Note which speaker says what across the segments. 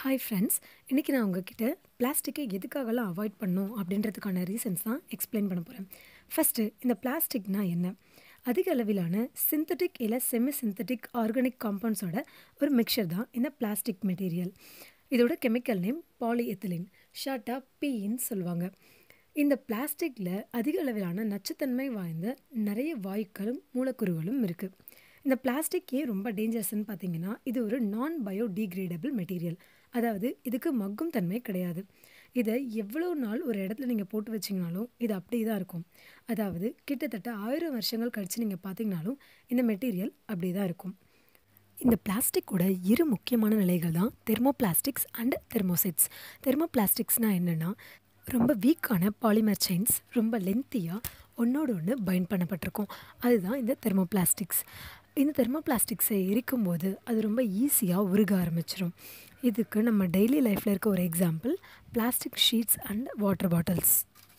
Speaker 1: hi friends இன்றைக்கி நான் உங்ககிட்ட பிளாஸ்டிக்கை எதுக்காகலாம் அவாய்ட் பண்ணணும் அப்படின்றதுக்கான ரீசன்ஸ் தான் எக்ஸ்பிளைன் பண்ண போகிறேன் ஃபஸ்ட்டு இந்த பிளாஸ்டிக்னால் என்ன அதிக அளவிலான சிந்தட்டிக் இல்லை செமி சிந்தட்டிக் ஆர்கானிக் காம்பவுண்ட்ஸோட ஒரு மிக்சர் தான் இந்த பிளாஸ்டிக் மெட்டீரியல் இதோட கெமிக்கல் நேம் பாலிஎத்திலின் ஷார்ட்டாக பின்னு சொல்லுவாங்க இந்த பிளாஸ்டிக்கில் அதிக அளவிலான நச்சுத்தன்மை வாய்ந்த நிறைய வாயுக்களும் மூலக்கூறுகளும் இருக்குது இந்த பிளாஸ்டிக் ஏன் ரொம்ப டேஞ்சரஸ்ன்னு பார்த்தீங்கன்னா இது ஒரு நான் பயோடிகிரேடபிள் மெட்டீரியல் அதாவது இதுக்கு மக்கும் தன்மை கிடையாது இதை எவ்வளோ நாள் ஒரு இடத்துல நீங்கள் போட்டு வச்சிங்கனாலும் இது அப்படியே தான் இருக்கும் அதாவது கிட்டத்தட்ட ஆயிரம் வருஷங்கள் கழித்து நீங்கள் பார்த்தீங்கனாலும் இந்த மெட்டீரியல் அப்படியே தான் இருக்கும் இந்த பிளாஸ்டிக்கோட இரு முக்கியமான நிலைகள் தான் தெர்மோபிளாஸ்டிக்ஸ் அண்ட் தெர்மோசெட்ஸ் தெர்மோபிளாஸ்டிக்ஸ்னால் என்னென்னா ரொம்ப வீக்கான பாலிமர் செயின்ஸ் ரொம்ப லென்த்தியாக ஒன்றோடு ஒன்று பைண்ட் பண்ணப்பட்டிருக்கும் அதுதான் இந்த தெர்மோபிளாஸ்டிக்ஸ் இந்த தெர்மோபிளாஸ்டிக்ஸை எரிக்கும்போது அது ரொம்ப ஈஸியாக உருக ஆரம்பிச்சிடும் இதுக்கு நம்ம டெய்லி லைஃப்பில் இருக்க ஒரு example plastic sheets and water bottles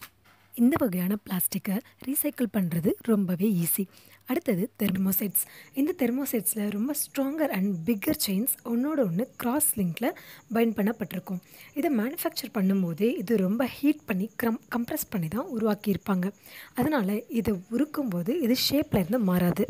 Speaker 1: இந்த வகையான பிளாஸ்டிக்கை ரீசைக்கிள் பண்ணுறது ரொம்பவே ஈஸி அடுத்தது தெர்மோசெட்ஸ் இந்த தெர்மோசெட்ஸில் ரொம்ப ஸ்ட்ராங்கர் அண்ட் பிக்கர் செயின்ஸ் ஒன்றோட ஒன்று கிராஸ் லிங்கில் பைண்ட் பண்ணப்பட்டிருக்கும் இதை மேனுஃபேக்சர் பண்ணும்போதே இது ரொம்ப ஹீட் பண்ணி க்ரம் கம்ப்ரெஸ் பண்ணி தான் உருவாக்கியிருப்பாங்க அதனால் இதை உருக்கும்போது இது ஷேப்பில் இருந்து மாறாது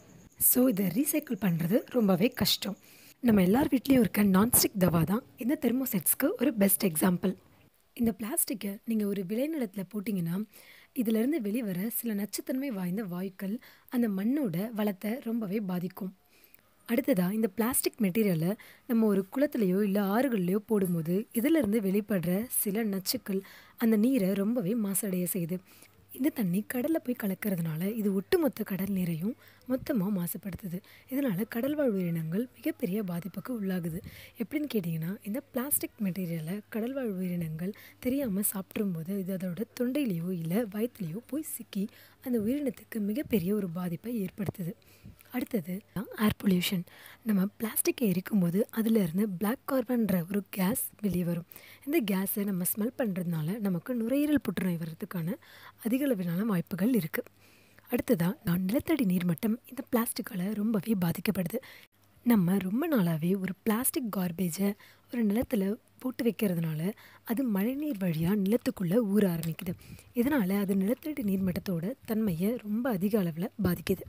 Speaker 1: ஸோ இதை ரீசைக்கிள் பண்ணுறது ரொம்பவே கஷ்டம் நம்ம எல்லார் வீட்லேயும் இருக்க நான்ஸ்டிக் தவா தான் இந்த தெர்மோசெட்ஸ்க்கு ஒரு பெஸ்ட் எக்ஸாம்பிள் இந்த பிளாஸ்டிக்கை நீங்கள் ஒரு விளைநிலத்தில் போட்டிங்கன்னா இதிலிருந்து வெளிவர சில நச்சுத்தன்மை வாய்ந்த வாயுக்கள் அந்த மண்ணோட வளத்தை ரொம்பவே பாதிக்கும் அடுத்ததாக இந்த பிளாஸ்டிக் மெட்டீரியலை நம்ம ஒரு குளத்துலையோ இல்லை ஆறுகள்லையோ போடும்போது இதிலிருந்து வெளிப்படுற சில நச்சுக்கள் அந்த நீரை ரொம்பவே மாசடைய செய்யுது இந்த தண்ணி கடலில் போய் கலக்கிறதுனால இது ஒட்டுமொத்த கடல் நீரையும் மொத்தமாக மாசுபடுத்துது இதனால் கடல்வாழ் உயிரினங்கள் மிகப்பெரிய பாதிப்புக்கு உள்ளாகுது எப்படின்னு கேட்டிங்கன்னா இந்த பிளாஸ்டிக் மெட்டீரியலை கடல்வாழ் உயிரினங்கள் தெரியாமல் சாப்பிட்ரும்போது இது அதோட தொண்டையிலையோ இல்லை வயிற்றுலையோ போய் சிக்கி அந்த உயிரினத்துக்கு மிகப்பெரிய ஒரு பாதிப்பை ஏற்படுத்துது அடுத்தது ஏர் பொல்யூஷன் நம்ம பிளாஸ்டிக்கை எரிக்கும்போது அதிலிருந்து பிளாக் கார்பன்ற ஒரு கேஸ் வெளியே வரும் இந்த கேஸை நம்ம ஸ்மெல் பண்ணுறதுனால நமக்கு நுரையீரல் புற்றுநோய் வர்றதுக்கான அதிக அளவிலான வாய்ப்புகள் இருக்குது அடுத்ததாக நிலத்தடி நீர்மட்டம் இந்த பிளாஸ்டிக்கால் ரொம்பவே பாதிக்கப்படுது நம்ம ரொம்ப நாளாகவே ஒரு பிளாஸ்டிக் கார்பேஜை ஒரு நிலத்தில் போட்டு வைக்கிறதுனால அது மழைநீர் வழியாக நிலத்துக்குள்ளே ஊற ஆரம்பிக்குது இதனால் அது நிலத்தடி நீர்மட்டத்தோட தன்மையை ரொம்ப அதிக அளவில் பாதிக்குது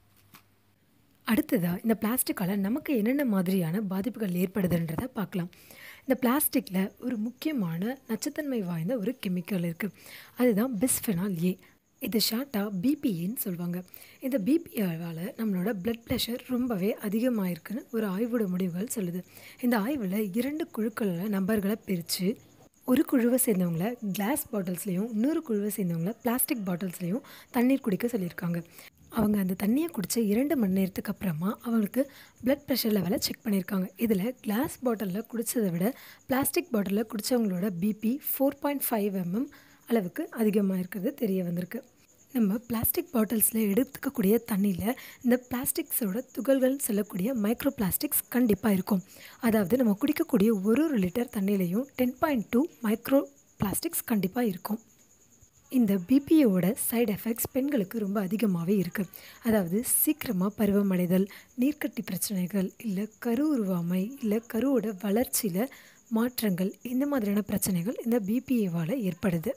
Speaker 1: அடுத்ததாக இந்த பிளாஸ்டிக்கால் நமக்கு என்னென்ன மாதிரியான பாதிப்புகள் ஏற்படுதுன்றதை பார்க்கலாம் இந்த பிளாஸ்டிக்கில் ஒரு முக்கியமான நச்சுத்தன்மை வாய்ந்த ஒரு கெமிக்கல் இருக்குது அதுதான் பிஸ்ஃபெனால் ஏ இது ஷார்ட்டாக பிபிஏன்னு சொல்லுவாங்க இந்த பிபிஏவால் நம்மளோட பிளட் ப்ரெஷர் ரொம்பவே அதிகமாயிருக்குன்னு ஒரு ஆய்வோட முடிவுகள் சொல்லுது இந்த ஆய்வில் இரண்டு குழுக்களில் நபர்களை பிரித்து ஒரு குழுவை சேர்ந்தவங்கள கிளாஸ் பாட்டில்ஸ்லேயும் இன்னொரு குழுவை சேர்ந்தவங்கள பிளாஸ்டிக் பாட்டில்ஸ்லேயும் தண்ணீர் குடிக்க சொல்லியிருக்காங்க அவங்க அந்த தண்ணியை குடித்த இரண்டு மணி நேரத்துக்கு அப்புறமா அவங்களுக்கு பிளட் ப்ரெஷர் லெவலை செக் பண்ணியிருக்காங்க இதில் கிளாஸ் பாட்டிலில் குடித்ததை விட பிளாஸ்டிக் பாட்டிலில் குடித்தவங்களோட BP four point five MM அளவுக்கு அதிகமாக இருக்கிறது தெரிய வந்திருக்கு நம்ம பிளாஸ்டிக் பாட்டில்ஸில் எடுத்துக்கக்கூடிய தண்ணியில் இந்த பிளாஸ்டிக்ஸோட துகள்கள் செல்லக்கூடிய மைக்ரோ பிளாஸ்டிக்ஸ் கண்டிப்பாக இருக்கும் அதாவது நம்ம குடிக்கக்கூடிய ஒரு ஒரு லிட்டர் தண்ணியிலையும் ten point two microplastics கண்டிப்பாக இருக்கும் இந்த பிபிஓட சைடு எஃபெக்ட்ஸ் பெண்களுக்கு ரொம்ப அதிகமாகவே இருக்குது அதாவது சீக்கிரமாக பருவமடைதல் நீர்க்கட்டி பிரச்சனைகள் இல்லை கரு உருவாமை இல்லை கருவோட வளர்ச்சியில் மாற்றங்கள் இந்த மாதிரியான பிரச்சனைகள் இந்த பிபிஏவால் ஏற்படுது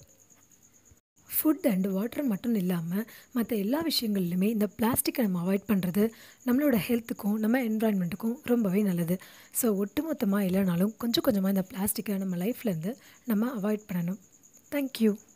Speaker 1: ஃபுட் அண்ட் வாட்டர் மட்டும் இல்லாமல் மற்ற எல்லா விஷயங்கள்லையுமே இந்த பிளாஸ்டிக்கை நம்ம அவாய்ட் பண்ணுறது நம்மளோட ஹெல்த்துக்கும் நம்ம என்வாயன்மெண்ட்டுக்கும் ரொம்பவே நல்லது ஸோ ஒட்டுமொத்தமாக இல்லைனாலும் கொஞ்சம் கொஞ்சமாக இந்த பிளாஸ்டிக்கை நம்ம லைஃப்லேருந்து நம்ம அவாய்ட் பண்ணணும் தேங்க்யூ